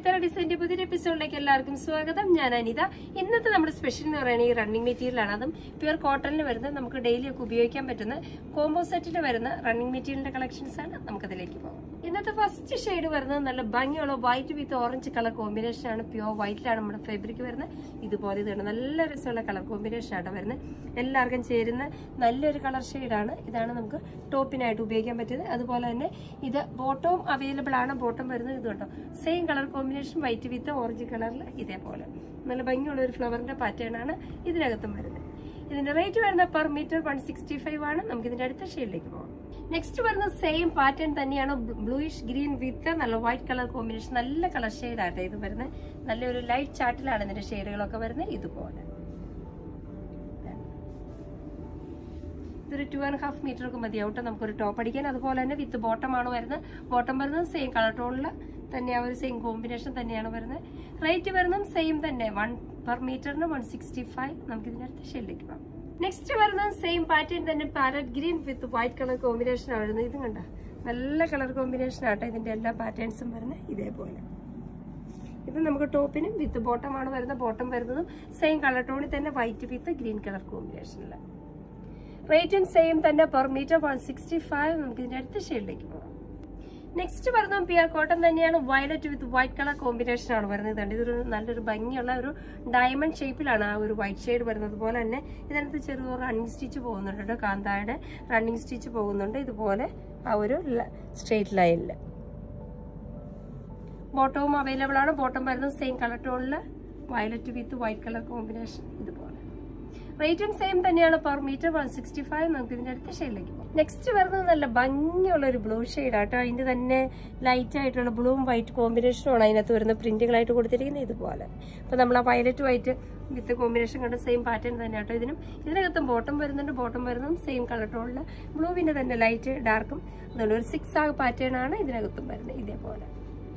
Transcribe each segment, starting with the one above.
വിത്തറ ഡിസൈൻ്റെ പുതിയൊരു എപ്പിസോഡിലേക്ക് എല്ലാവർക്കും സ്വാഗതം ഞാൻ അനിത ഇന്നത്തെ നമ്മുടെ സ്പെഷ്യൽ എന്ന് പറയുന്നത് ഈ റണ്ണിങ് മെറ്റീരിയൽ ആണ് അതും പ്യുവർ കോട്ടണിൽ വരുന്ന നമുക്ക് ഡെയിലി ഒക്കെ ഉപയോഗിക്കാൻ പറ്റുന്ന കോംബോ സെറ്റിൽ വരുന്ന റണ്ണിങ് മെറ്റീരിയലിന്റെ കളക്ഷൻസ് ആണ് നമുക്കതിലേക്ക് പോകാം ഇന്നത്തെ ഫസ്റ്റ് ഷെയ്ഡ് വരുന്നത് നല്ല ഭംഗിയുള്ള white with orange colour combination ആണ് പ്യുവർ വൈറ്റിലാണ് നമ്മുടെ ഫാബ്രിക് വരുന്നത് ഇതുപോലെ ഇതാണ് നല്ല രസമുള്ള കളർ കോമ്പിനേഷൻ ആണ് വരുന്നത് എല്ലാവർക്കും ചേരുന്ന നല്ലൊരു കളർ ഷെയ്ഡാണ് ഇതാണ് നമുക്ക് ടോപ്പിനായിട്ട് ഉപയോഗിക്കാൻ പറ്റുന്നത് അതുപോലെ തന്നെ ഇത് ബോട്ടവും അവൈലബിൾ ആണ് ബോട്ടം വരുന്നത് ഇത് കേട്ടോ same colour combination white with orange കളറിൽ ഇതേപോലെ നല്ല ഭംഗിയുള്ള ഒരു ഫ്ലവറിന്റെ പാറ്റേൺ ആണ് ഇതിനകത്തും വരുന്നത് ഇതിന്റെ റേറ്റ് വരുന്ന per metre one sixty five ആണ് നമുക്ക് ഇതിന്റെ അടുത്ത ഷെയ്ഡിലേക്ക് പോകാം നെക്സ്റ്റ് വരുന്ന സെയിം പാറ്റേൺ തന്നെയാണ് ബ്ലൂയിഷ് ഗ്രീൻ വിത്ത് നല്ല വൈറ്റ് കളർ കോമ്പിനേഷൻ നല്ല കളർ ഷെയ്ഡ് ആട്ടെ ഇത് വരുന്നത് നല്ലൊരു ലൈറ്റ് ചാർട്ടിലാണ് ഇതിന്റെ ഷെയ്ഡുകളൊക്കെ വരുന്നത് ഇതുപോലെ ഇതൊരു ടു ആൻഡ് ഹാഫ് മീറ്റർ ഒക്കെ മതിയാവട്ടെ നമുക്കൊരു ടോപ്പ് അടിക്കാൻ അതുപോലെ തന്നെ വിത്ത് ബോട്ടം ആണ് വരുന്നത് ബോട്ടം വരുന്നത് സെയിം കളർ ടോണിൽ തന്നെ ആ ഒരു സെയിം കോമ്പിനേഷൻ തന്നെയാണ് വരുന്നത് റേറ്റ് വരുന്നതും സെയിം തന്നെ വൺ പെർ മീറ്ററിന് വൺ സിക്സ്റ്റി ഫൈവ് നമുക്ക് ഇതിൻ്റെ അടുത്ത ഷെയ്ഡിലേക്ക് പോകാം നെക്സ്റ്റ് വരുന്നത് സെയിം പാറ്റേൺ തന്നെ parrot green with white colour combination ആണ് വരുന്നത് ഇതും കണ്ട നല്ല കളർ കോമ്പിനേഷൻ ആട്ടെ ഇതിന്റെ എല്ലാ പാറ്റേൺസും വരുന്നത് ഇതേപോലെ ഇത് നമുക്ക് ടോപ്പിനും വിത്ത് ബോട്ടമാണ് വരുന്നത് ബോട്ടം വരുന്നതും സെയിം കളർ ടോണിൽ തന്നെ വൈറ്റ് വിത്ത് ഗ്രീൻ കളർ കോമ്പിനേഷനിൽ റേറ്റും സെയിം തന്നെ per metre one sixty five നമുക്ക് ഇതിന്റെ അടുത്ത ഷെയ്ഡിലേക്ക് പോകാം നെക്സ്റ്റ് വരുന്നത് പിയർ കോട്ടൺ തന്നെയാണ് violet with white colour combination ആണ് വരുന്നത് ഇതുണ്ട് ഇതൊരു നല്ലൊരു ഭംഗിയുള്ള ഒരു ഡയമണ്ട് ഷേപ്പിലാണ് ആ ഒരു വൈറ്റ് ഷെയ്ഡ് വരുന്നത് അതുപോലെ തന്നെ ഇതിനകത്ത് ചെറിയ റണ്ണിങ് സ്റ്റിച്ച് പോകുന്നുണ്ട് കേട്ടോ കാന്തായുടെ റണ്ണിങ് സ്റ്റിച്ച് പോകുന്നുണ്ട് ഇതുപോലെ ആ ഒരു സ്ട്രെയിറ്റ് ലൈനിൽ ബോട്ടവും അവൈലബിൾ ആണ് ബോട്ടം വരുന്നത് സെയിം കളർ ടോണിൽ violet with white colour combination ഇതുപോലെ റേറ്റും സെയിം തന്നെയാണ് per metre one sixty five നമുക്ക് ഇതിന്റെ അടുത്ത ഷെയ്ഡിലേക്ക് പോകും നെക്സ്റ്റ് വരുന്നത് നല്ല ഭംഗിയുള്ള ഒരു ബ്ലൂ ഷെയ്ഡ് ആട്ടോ അതിന്റെ തന്നെ ലൈറ്റ് ആയിട്ടുള്ള ബ്ലൂവും വൈറ്റ് കോമ്പിനേഷനുമാണ് അതിനകത്ത് വരുന്ന പ്രിന്റുകളായിട്ട് കൊടുത്തിരിക്കുന്നത് ഇതുപോലെ അപ്പൊ നമ്മൾ ആ വയലറ്റ് വൈറ്റ് വിത്ത് കോമ്പിനേഷൻ കണ്ട സെയിം പാറ്റേൺ തന്നെ ആട്ടോ ഇതിനും ഇതിനകത്തും ബോട്ടം വരുന്നുണ്ട് ബോട്ടം വരുന്നതും സെയിം കളർ ടോണിൽ ബ്ലൂവിന്റെ തന്നെ ലൈറ്റ് ഡാർക്കും അതുകൊണ്ട് ഒരു സിക്സ് ആഗ് പാറ്റേൺ ആണ് ഇതിനകത്തും വരുന്നത് ഇതേപോലെ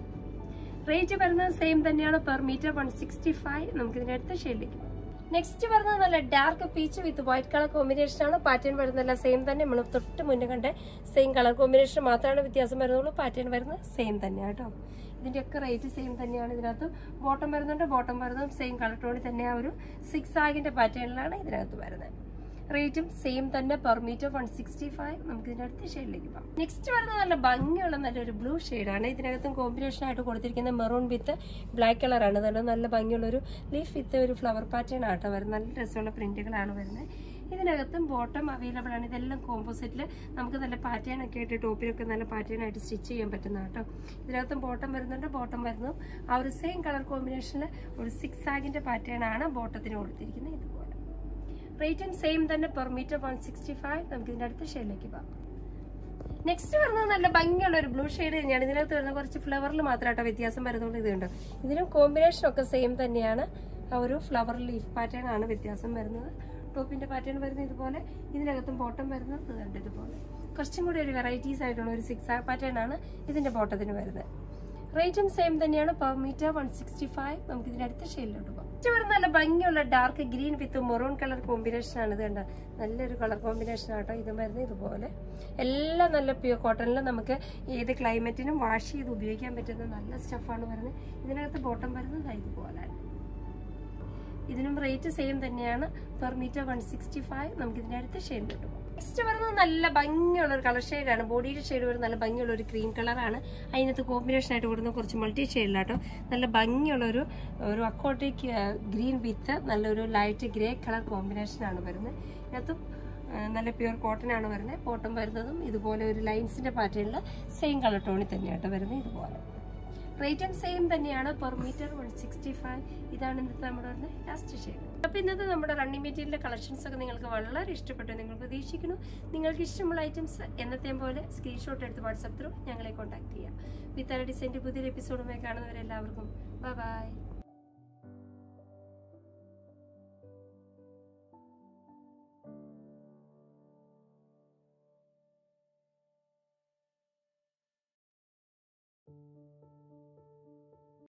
റേറ്റ് വരുന്നത് സെയിം തന്നെയാണ് per metre one sixty five നമുക്ക് ഇതിന്റെ അടുത്ത ഷെയ്ഡിലേക്ക് നെക്സ്റ്റ് വരുന്നത് നല്ല dark peach with white colour combination ആണ് പാറ്റേൺ വരുന്നതല്ല സെയിം തന്നെ നമ്മൾ തൊട്ട് മുന്നേ കണ്ട സെയിം കളർ കോമ്പിനേഷൻ മാത്രമാണ് വ്യത്യാസം വരുന്നുള്ളൂ പാറ്റേൺ വരുന്നത് സെയിം തന്നെയാണ് കേട്ടോ ഇതിന്റെ ഒക്കെ റേറ്റ് സെയിം തന്നെയാണ് ഇതിനകത്ത് ബോട്ടം വരുന്നുണ്ട് ബോട്ടം വരുന്നതും സെയിം കളർ ടോണിൽ തന്നെ ആ ഒരു സിക്സ് ആഗിന്റെ പാറ്റേണിലാണ് ഇതിനകത്ത് വരുന്നത് റേറ്റും സെയിം തന്നെ per metre one sixty five നമുക്ക് ഇതിന്റെ അടുത്ത ഷെയ്ഡിലേക്ക് പോകാം നെക്സ്റ്റ് വരുന്നത് നല്ല ഭംഗിയുള്ള നല്ലൊരു ബ്ലൂ ഷെയ്ഡാണ് ഇതിനകത്തും കോമ്പിനേഷൻ ആയിട്ട് കൊടുത്തിരിക്കുന്ന മെറൂൺ വിത്ത് ബ്ലാക്ക് കളറാണ് അതുകൊണ്ട് നല്ല ഭംഗിയുള്ള ഒരു ലീഫ് വിത്ത് ഒരു ഫ്ലവർ പാറ്റേൺ ആട്ടോ വരുന്നത് നല്ല രസമുള്ള പ്രിന്റുകളാണ് വരുന്നത് ഇതിനകത്തും ബോട്ടം അവൈലബിൾ ആണ് ഇതെല്ലാം കോമ്പോസിറ്റിൽ നമുക്ക് നല്ല പാറ്റേൺ ഒക്കെ ആയിട്ട് ടോപ്പിലൊക്കെ നല്ല പാറ്റേൺ ആയിട്ട് സ്റ്റിച്ച് ചെയ്യാൻ പറ്റുന്ന കേട്ടോ ഇതിനകത്തും ബോട്ടം വരുന്നുണ്ട് ബോട്ടം വരുന്നു ആ ഒരു സെയിം കളർ കോമ്പിനേഷനിൽ ഒരു സിക്സ് ആഗിന്റെ പാറ്റേൺ ആണ് ബോട്ടത്തിന് കൊടുത്തിരിക്കുന്നത് ഇതുപോലെ റേറ്റും സെയിം തന്നെ per metre one sixty five നമുക്ക് ഇതിന്റെ അടുത്ത ഷെയ്ഡിലേക്ക് പോകാം നെക്സ്റ്റ് വരുന്നത് നല്ല ഭംഗിയുള്ള ഒരു ബ്ലൂ ഷെയ്ഡ് തന്നെയാണ് ഇതിനകത്ത് വരുന്ന കുറച്ച് ഫ്ലവറിൽ മാത്രമായിട്ടോ വ്യത്യാസം വരുന്നുള്ളൂ ഇത് കണ്ടോ ഇതിനും കോമ്പിനേഷൻ ഒക്കെ സെയിം തന്നെയാണ് ആ ഒരു ഫ്ലവർ ലീഫ് പാറ്റേൺ ആണ് വ്യത്യാസം വരുന്നത് ടോപ്പിന്റെ പാറ്റേൺ വരുന്നത് ഇതുപോലെ ഇതിനകത്തും ബോട്ടം വരുന്നത് ഇതുണ്ട് ഇതുപോലെ കുറച്ചും കൂടി ഒരു വെറൈറ്റീസ് ആയിട്ടുള്ള ഒരു സിക്സ് ആ പാറ്റേൺ ആണ് ഇതിന്റെ ബോട്ടത്തിന് വരുന്നത് റേറ്റും സെയിം തന്നെയാണ് per metre one sixty five നമുക്ക് ഇതിന്റെ അടുത്ത ഷെയ്ഡിലോട്ട് പോകാം നെക്സ്റ്റ് വരുന്ന നല്ല ഭംഗിയുള്ള dark green with maroon colour combination ആണ് ഇത് കണ്ട നല്ലൊരു കളർ കോമ്പിനേഷൻ ആട്ടോ ഇത് വരുന്നത് ഇതുപോലെ എല്ലാം നല്ല പ്യൂർ കോട്ടണിൽ നമുക്ക് ഏത് ക്ലൈമറ്റിനും വാഷ് ചെയ്ത് ഉപയോഗിക്കാൻ പറ്റുന്ന നല്ല സ്റ്റഫാണ് വരുന്നത് ഇതിനകത്ത് ബോട്ടം വരുന്നത് ഇതുപോലെ ഇതിനും റേറ്റ് സെയിം തന്നെയാണ് per metre one sixty five നമുക്ക് ഇതിന്റെ അടുത്ത ഷെയ്ഡിലോട്ട് പോകാം നെക്സ്റ്റ് വരുന്നത് നല്ല ഭംഗിയുള്ള ഒരു കളർ ഷെയ്ഡാണ് ബോഡിയുടെ ഷെയ്ഡ് വരുന്നത് നല്ല ഭംഗിയുള്ള ഒരു ക്രീം കളറാണ് അതിനകത്ത് കോമ്പിനേഷൻ ആയിട്ട് കൊടുക്കുന്ന കുറച്ച് മൾട്ടി ഷെയ്ഡിലാട്ടോ നല്ല ഭംഗിയുള്ള ഒരു ഒരു അക്കോട്ടിക് ഗ്രീൻ വിത്ത് നല്ലൊരു ലൈറ്റ് ഗ്രേ കളർ കോമ്പിനേഷനാണ് വരുന്നത് ഇതിനകത്തും നല്ല പ്യുവർ കോട്ടൺ ആണ് വരുന്നത് കോട്ടൺ വരുന്നതും ഇതുപോലെ ഒരു ലൈൻസിന്റെ പാറ്റേണിൽ സെയിം കളർ ടോണിൽ തന്നെയാട്ടോ വരുന്നത് ഇതുപോലെ റേറ്റും സെയിം തന്നെയാണ് per metre one sixty five ഇതാണ് ഇന്നത്തെ നമ്മുടെ വരുന്ന ലാസ്റ്റ് ഷെയ്ഡ് അപ്പോൾ ഇന്നത്തെ നമ്മുടെ റണ്ണിങ് മെറ്റീരിയലിന്റെ കളക്ഷൻസ് ഒക്കെ നിങ്ങൾക്ക് വളരെ ഇഷ്ടപ്പെട്ടു നിങ്ങൾ പ്രതീക്ഷിക്കുന്നു നിങ്ങൾക്ക് ഇഷ്ടമുള്ള ഐറ്റംസ് എന്നത്തെയും പോലെ സ്ക്രീൻഷോട്ട് എടുത്ത് വാട്സപ്പ് ത്രൂ ഞങ്ങളെ കോൺടാക്ട് ചെയ്യാം വിത്തല ഡിസൈൻ്റെ പുതിയൊരു എപ്പിസോഡുമായി കാണുന്നവരെല്ലാവർക്കും ബൈ ബൈ